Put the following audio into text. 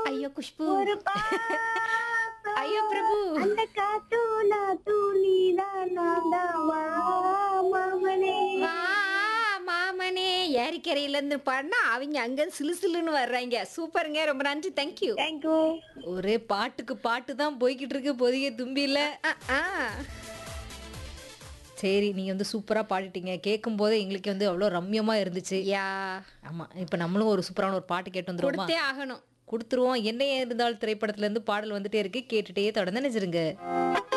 ஐயோ குஷ்பு ஒரு பாசம். ஐயோ பிரபு அந்த காத்தூல தூணிதான் நான் தான் வா மாமனே வா மாமனே ஏரிக்கரையில இருந்து பாடினா அவங்க அங்க சிலு சிலுன்னு வர்றாங்க சூப்பருங்க ரொம்ப நன்றி தேங்க்யூ தேங்க்யூ ஒரே பாட்டுக்கு பாட்டு தான் போய்கிட்டு இருக்கு பொதிகை தும்பியில சரி நீங்க வந்து சூப்பரா பாடிட்டீங்க கேட்கும் போதே எங்களுக்கு வந்து அவ்வளோ ரம்யமா இருந்துச்சு யா ஆமா இப்ப நம்மளும் ஒரு சூப்பரான ஒரு பாட்டு கேட்டு வந்துருவோமா கொடுத்தே ஆகணும் கொடுத்துருவோம் என்ன இருந்தாலும் திரைப்படத்துல இருந்து பாடல் வந்துட்டே இருக்கு கேட்டுட்டே தொடர்ந்து நினைச்சிருங்க